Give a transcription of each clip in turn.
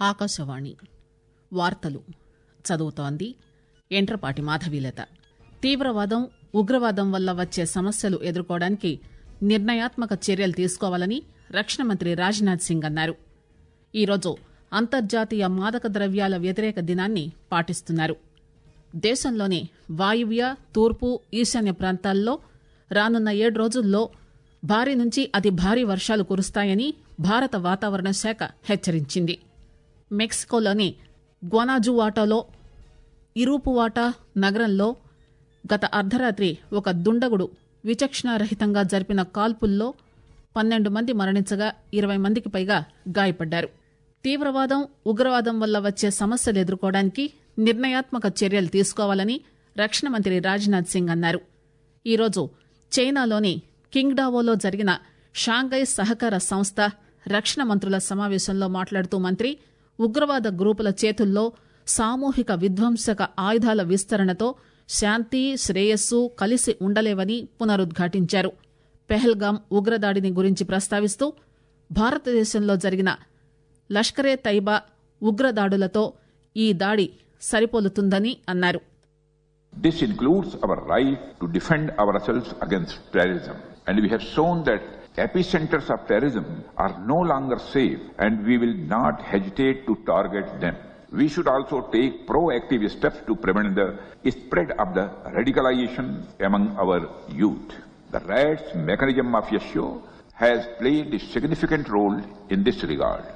ఆకాశవాణి వార్తలు చదువుతోంది ఎంట్రపాటి మాధవీలత తీవ్రవాదం ఉగ్రవాదం వల్ల వచ్చే సమస్యలు ఎదుర్కోవడానికి నిర్ణయాత్మక చర్యలు తీసుకోవాలని రక్షణ మంత్రి రాజ్నాథ్ సింగ్ అన్నారు ఈరోజు అంతర్జాతీయ మాదక ద్రవ్యాల వ్యతిరేక దినాన్ని పాటిస్తున్నారు దేశంలోని వాయువ్య తూర్పు ఈశాన్య ప్రాంతాల్లో రానున్న ఏడు రోజుల్లో భారీ నుంచి అతి భారీ వర్షాలు కురుస్తాయని భారత వాతావరణ శాఖ హెచ్చరించింది మెక్సికోలోని గ్వనాజువాటాలో ఇరూపువాటా నగరంలో గత అర్ధరాత్రి ఒక దుండగుడు విచక్షణారహితంగా జరిపిన కాల్పుల్లో పన్నెండు మంది మరణించగా ఇరవై మందికి పైగా గాయపడ్డారు తీవ్రవాదం ఉగ్రవాదం వల్ల వచ్చే సమస్యలు ఎదుర్కోవడానికి నిర్ణయాత్మక చర్యలు తీసుకోవాలని రక్షణ మంత్రి రాజ్నాథ్ సింగ్ అన్నారు ఈరోజు చైనాలోని కింగ్డావోలో జరిగిన షాంఘై సహకార సంస్థ రక్షణ మంత్రుల సమావేశంలో మాట్లాడుతూ మంత్రి ఉగ్రవాద గ్రూపుల చేతుల్లో సామూహిక విధ్వంసక ఆయుధాల విస్తరణతో శాంతి శ్రేయస్సు కలిసి ఉండలేవని పునరుద్ఘాటించారు పెహల్గాం ఉగ్రదాడిని గురించి ప్రస్తావిస్తూ భారతదేశంలో జరిగిన లష్కరే తైబా ఉగ్రదాడులతో ఈ దాడి సరిపోలుతుందని అన్నారు This includes our right to defend ourselves against terrorism. And we have shown that epicenters of terrorism are no longer safe and we will not hesitate to target them. We should also take proactive steps to prevent the spread of the radicalization among our youth. The RATS mechanism of YESHO has played a significant role in this regard.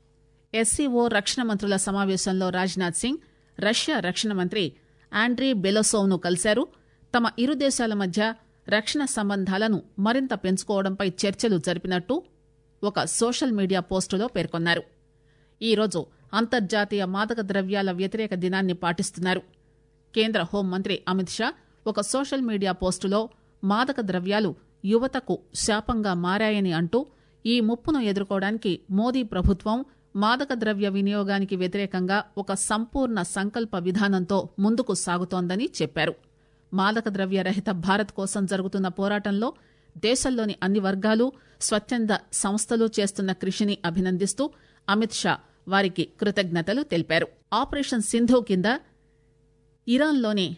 SCO రక్షణ మంత్రుల సమావేశంలో Rajnath Singh Russia రక్షణ మంత్రి Andrei బెలోసోవ్ను కలిశారు తమ ఇరు దేశాల మధ్య రక్షణ సంబంధాలను మరింత పెంచుకోవడంపై చర్చలు జరిపినట్టు ఒక సోషల్ మీడియా పోస్టులో పేర్కొన్నారు ఈరోజు అంతర్జాతీయ మాదక ద్రవ్యాల వ్యతిరేక దినాన్ని పాటిస్తున్నారు కేంద్ర హోంమంత్రి అమిత్ షా ఒక సోషల్ మీడియా పోస్టులో మాదక ద్రవ్యాలు యువతకు శాపంగా మారాయని అంటూ ఈ ముప్పును ఎదుర్కోవడానికి మోదీ ప్రభుత్వం మాదక ద్రవ్య వినియోగానికి వ్యతిరేకంగా ఒక సంపూర్ణ సంకల్ప విధానంతో ముందుకు సాగుతోందని చెప్పారు మాదక ద్రవ్య రహిత భారత్ కోసం జరుగుతున్న పోరాటంలో దేశంలోని అన్ని వర్గాలు స్వచ్ఛంద సంస్థలు చేస్తున్న కృషిని అభినందిస్తూ అమిత్ షా వారికి కృతజ్ఞతలు తెలిపారు ఆపరేషన్ సింధు కింద ఇరాన్లోని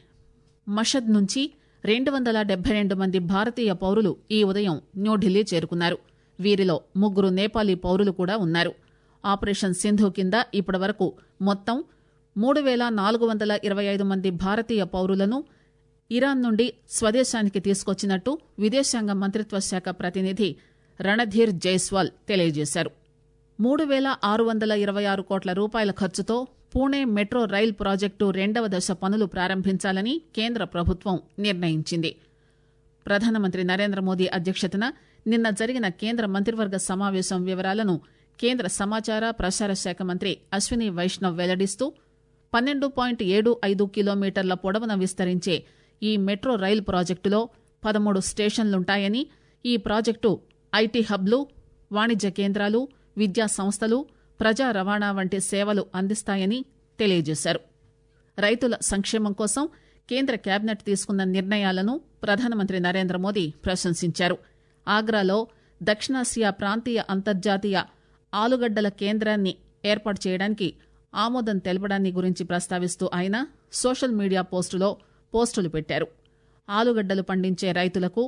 మషద్ నుంచి రెండు వందల డెబ్బై రెండు మంది భారతీయ పౌరులు ఈ ఉదయం న్యూఢిల్లీ చేరుకున్నారు వీరిలో ముగ్గురు నేపాలీ పౌరులు కూడా ఉన్నారు ఆపరేషన్ సింధు కింద ఇప్పటి వరకు మొత్తం మూడు వేల నాలుగు వందల ఇరవై ఐదు మంది భారతీయ పౌరులను ఇరాన్ నుండి స్వదేశానికి తీసుకొచ్చినట్టు విదేశాంగ మంత్రిత్వ శాఖ ప్రతినిధి రణధీర్ జైస్వాల్ తెలియజేశారు మూడు వేల ఆరు వందల ఇరవై ఆరు కోట్ల రూపాయల ఖర్చుతో పూణే మెట్రో రైల్ ప్రాజెక్టు రెండవ దశ పనులు ప్రారంభించాలని కేంద్ర ప్రభుత్వం నిర్ణయించింది ప్రధానమంత్రి నరేంద్ర మోదీ అధ్యక్షతన నిన్న జరిగిన కేంద్ర మంత్రివర్గ సమావేశం వివరాలను కేంద్ర సమాచార ప్రసార శాఖ మంత్రి అశ్విని వైష్ణవ్ వెల్లడిస్తూ పన్నెండు పాయింట్ ఏడు ఐదు కిలోమీటర్ల పొడవున విస్తరించే ఈ మెట్రో రైలు ప్రాజెక్టులో పదమూడు స్టేషన్లుంటాయని ఈ ప్రాజెక్టు ఐటీ హబ్లు వాణిజ్య కేంద్రాలు విద్యా సంస్థలు ప్రజా రవాణా వంటి సేవలు అందిస్తాయని తెలియజేశారు రైతుల సంక్షేమం కోసం కేంద్ర కేబినెట్ తీసుకున్న నిర్ణయాలను ప్రధానమంత్రి నరేంద్ర మోదీ ప్రశంసించారు ఆగ్రాలో దక్షిణాసియా ప్రాంతీయ అంతర్జాతీయ ఆలుగడ్డల కేంద్రాన్ని ఏర్పాటు చేయడానికి ఆమోదం తెలపడాన్ని గురించి ప్రస్తావిస్తూ ఆయన సోషల్ మీడియా పోస్టులో పోస్టులు పెట్టారు ఆలుగడ్డలు పండించే రైతులకు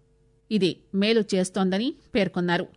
ఇది మేలు చేస్తోందని పేర్కొన్నారు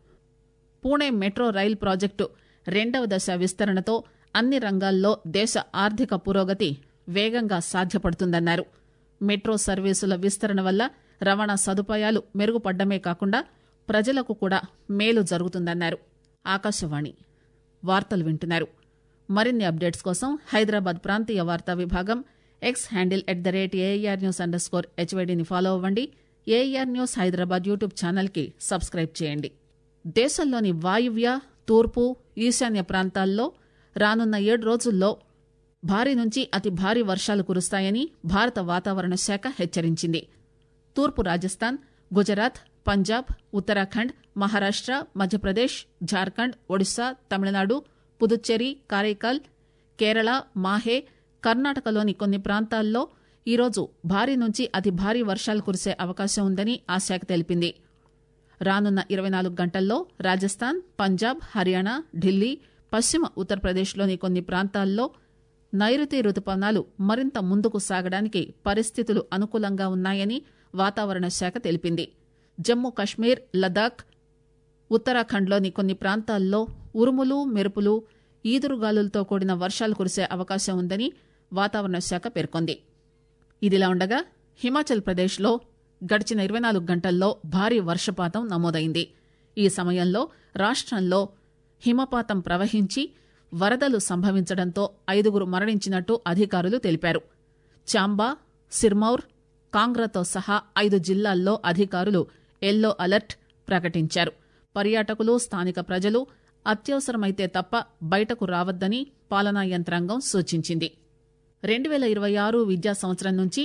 పూణే మెట్రో రైల్ ప్రాజెక్టు రెండవ దశ విస్తరణతో అన్ని రంగాల్లో దేశ ఆర్థిక పురోగతి వేగంగా సాధ్యపడుతుందన్నారు మెట్రో సర్వీసుల విస్తరణ వల్ల రవాణా సదుపాయాలు మెరుగుపడ్డమే కాకుండా ప్రజలకు కూడా మేలు జరుగుతుందన్నారు ఆకాశవాణి వార్తలు వింటున్నారు మరిన్ని అప్డేట్స్ కోసం హైదరాబాద్ ప్రాంతీయ వార్తా విభాగం X handle at the rate AIR news under score హెచ్వైడీని ఫాలో అవ్వండి ఏఆర్ న్యూస్ హైదరాబాద్ యూట్యూబ్ ఛానల్కి సబ్స్క్రైబ్ చేయండి దేశంలోని వాయువ్య తూర్పు ఈశాన్య ప్రాంతాల్లో రానున్న ఏడు రోజుల్లో భారీ నుంచి అతి భారీ వర్షాలు కురుస్తాయని భారత వాతావరణ శాఖ హెచ్చరించింది తూర్పు రాజస్థాన్ గుజరాత్ పంజాబ్ ఉత్తరాఖండ్ మహారాష్ట మధ్యప్రదేశ్ జార్ఖండ్ ఒడిశా తమిళనాడు పుదుచ్చేరి కారైకాల్ కేరళ మాహే కర్ణాటకలోని కొన్ని ప్రాంతాల్లో ఈరోజు భారీ నుంచి అతి భారీ వర్షాలు కురిసే అవకాశం ఉందని ఆ శాఖ తెలిపింది రానున్న ఇరవై నాలుగు గంటల్లో రాజస్థాన్ పంజాబ్ హర్యానా ఢిల్లీ పశ్చిమ ఉత్తరప్రదేశ్లోని కొన్ని ప్రాంతాల్లో నైరుతి రుతుపవనాలు మరింత ముందుకు సాగడానికి పరిస్థితులు అనుకూలంగా ఉన్నాయని వాతావరణ శాఖ తెలిపింది జమ్మూ కశ్మీర్ లదాఖ్ ఉత్తరాఖండ్లోని కొన్ని ప్రాంతాల్లో ఉరుములు మెరుపులు ఈదురుగాలులతో కూడిన వర్షాలు కురిసే అవకాశం ఉందని వాతావరణ శాఖ పేర్కొంది ఇదిలా ఉండగా హిమాచల్ ప్రదేశ్లో గడిచిన ఇరవై నాలుగు గంటల్లో భారీ వర్షపాతం నమోదైంది ఈ సమయంలో రాష్టంలో హిమపాతం ప్రవహించి వరదలు సంభవించడంతో ఐదుగురు మరణించినట్టు అధికారులు తెలిపారు చాంబా సిర్మౌర్ కాంగ్రాతో సహా ఐదు జిల్లాల్లో అధికారులు ఎల్లో అలర్ట్ ప్రకటించారు పర్యాటకులు స్థానిక ప్రజలు అత్యవసరమైతే తప్ప బయటకు రావద్దని పాలనా యంత్రాంగం సూచించింది రెండు వేల ఇరవై ఆరు విద్యా సంవత్సరం నుంచి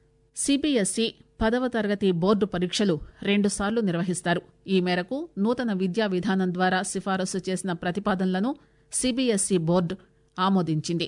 సిబిఎస్ఈ పదవ తరగతి బోర్డు పరీక్షలు రెండుసార్లు నిర్వహిస్తారు ఈ మేరకు నూతన విద్యా విధానం ద్వారా సిఫారసు చేసిన ప్రతిపాదనలను సిబిఎస్ఈ బోర్డు ఆమోదించింది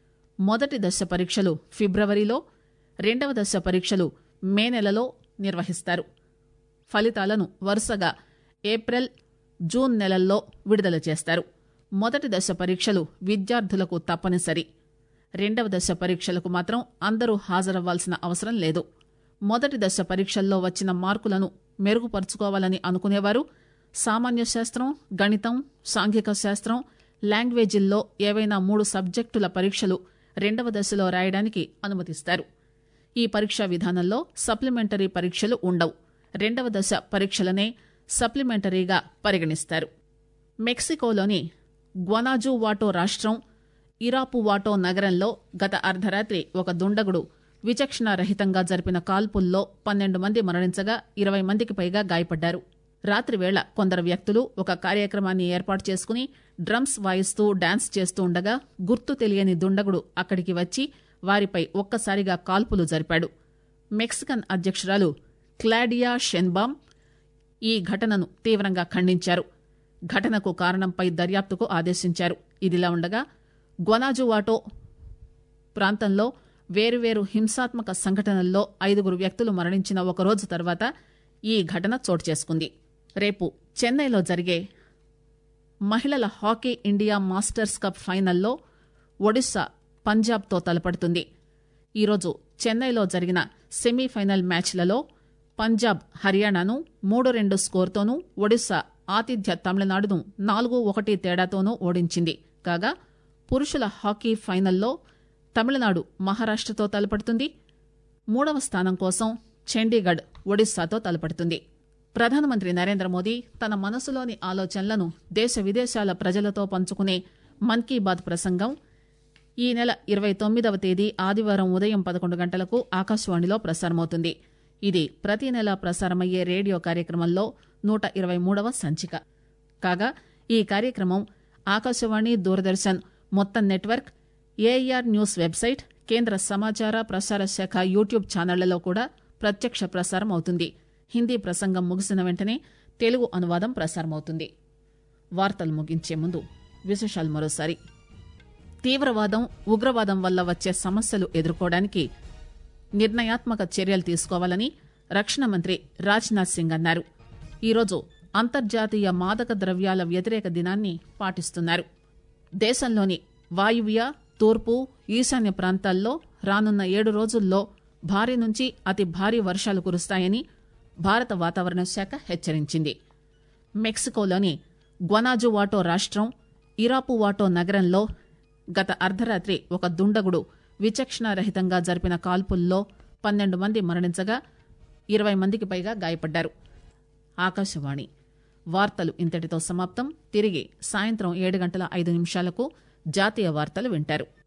మొదటి దశ పరీక్షలు ఫిబ్రవరిలో రెండవ దశ పరీక్షలు మే నెలలో నిర్వహిస్తారు ఫలితాలను వరుసగా ఏప్రిల్ జూన్ నెలల్లో విడుదల చేస్తారు మొదటి దశ పరీక్షలు విద్యార్థులకు తప్పనిసరి రెండవ దశ పరీక్షలకు మాత్రం అందరూ హాజరవ్వాల్సిన అవసరం లేదు మొదటి దశ పరీక్షల్లో వచ్చిన మార్కులను మెరుగుపరుచుకోవాలని అనుకునేవారు సామాన్య శాస్త్రం గణితం సాంఘిక శాస్త్రం లాంగ్వేజిల్లో ఏవైనా మూడు సబ్జెక్టుల పరీక్షలు రెండవ దశలో రాయడానికి అనుమతిస్తారు ఈ పరీక్షా విధానంలో సప్లిమెంటరీ పరీక్షలు ఉండవు రెండవ దశ పరీక్షలనే సప్లిమెంటరీగా పరిగణిస్తారు మెక్సికోలోని గ్వనాజువాటో రాష్ట్రం ఇరాపువాటో నగరంలో గత అర్ధరాత్రి ఒక దుండగుడు విచక్షణారహితంగా జరిపిన కాల్పుల్లో పన్నెండు మంది మరణించగా ఇరవై మందికి పైగా గాయపడ్డారు రాత్రివేళ కొందరు వ్యక్తులు ఒక కార్యక్రమాన్ని ఏర్పాటు చేసుకుని డ్రమ్స్ వాయిస్తూ డాన్స్ చేస్తూ ఉండగా గుర్తు తెలియని దుండగుడు అక్కడికి వచ్చి వారిపై ఒక్కసారిగా కాల్పులు జరిపాడు మెక్సికన్ అధ్యక్షురాలు క్లాడియా షెన్బామ్ ఈ ఘటనను తీవ్రంగా ఖండించారు ఘటనకు కారణంపై దర్యాప్తుకు ఆదేశించారు ఇదిలా ఉండగా గ్వనాజువాటో ప్రాంతంలో వేరువేరు హింసాత్మక సంఘటనల్లో ఐదుగురు వ్యక్తులు మరణించిన ఒకరోజు తర్వాత ఈ ఘటన చోటు చేసుకుంది రేపు చెన్నైలో జరిగే మహిళల హాకీ ఇండియా మాస్టర్స్ కప్ ఫైనల్లో ఒడిశా పంజాబ్తో తలపడుతుంది ఈరోజు చెన్నైలో జరిగిన సెమీఫైనల్ మ్యాచ్లలో పంజాబ్ హర్యానాను మూడు రెండు స్కోర్తోనూ ఒడిశా ఆతిథ్య తమిళనాడును నాలుగు ఒకటి తేడాతోనూ ఓడించింది కాగా పురుషుల హాకీ ఫైనల్లో తమిళనాడు మహారాష్టతో తలపడుతుంది మూడవ స్థానం కోసం చండీగఢ్ ఒడిశాతో తలపడుతుంది ప్రధానమంత్రి నరేంద్ర మోదీ తన మనసులోని ఆలోచనలను దేశ విదేశాల ప్రజలతో పంచుకునే మన్ కీ బాత్ ప్రసంగం ఈ నెల ఇరవై తొమ్మిదవ తేదీ ఆదివారం ఉదయం పదకొండు గంటలకు ఆకాశవాణిలో ప్రసారమవుతుంది ఇది ప్రతి నెల ప్రసారమయ్యే రేడియో కార్యక్రమంలో నూట ఇరవై మూడవ సంచిక కాగా ఈ కార్యక్రమం ఆకాశవాణి దూరదర్శన్ మొత్తం నెట్వర్క్ ఏఆర్ న్యూస్ వెబ్సైట్ కేంద్ర సమాచార ప్రసార శాఖ యూట్యూబ్ ఛానళ్లలో కూడా ప్రత్యక్ష ప్రసారం అవుతుంది హిందీ ప్రసంగం ముగిసిన వెంటనే తెలుగు అనువాదం ప్రసారమవుతుంది వార్తలు ముగించే ముందు విశేషాలు మరోసారి తీవ్రవాదం ఉగ్రవాదం వల్ల వచ్చే సమస్యలు ఎదుర్కోవడానికి నిర్ణయాత్మక చర్యలు తీసుకోవాలని రక్షణ మంత్రి రాజ్నాథ్ సింగ్ అన్నారు ఈరోజు అంతర్జాతీయ మాదక ద్రవ్యాల వ్యతిరేక దినాన్ని పాటిస్తున్నారు దేశంలోని వాయువ్య తూర్పు ఈశాన్య ప్రాంతాల్లో రానున్న ఏడు రోజుల్లో భారీ నుంచి అతి భారీ వర్షాలు కురుస్తాయని భారత వాతావరణ శాఖ హెచ్చరించింది మెక్సికోలోని గ్వనాజువాటో రాష్ట్రం ఇరాపువాటో నగరంలో గత అర్ధరాత్రి ఒక దుండగుడు విచక్షణారహితంగా జరిపిన కాల్పుల్లో పన్నెండు మంది మరణించగా ఇరవై మందికి పైగా గాయపడ్డారు ఆకాశవాణి వార్తలు ఇంతటితో సమాప్తం తిరిగి సాయంత్రం ఏడు గంటల ఐదు నిమిషాలకు జాతీయ వార్తలు వింటారు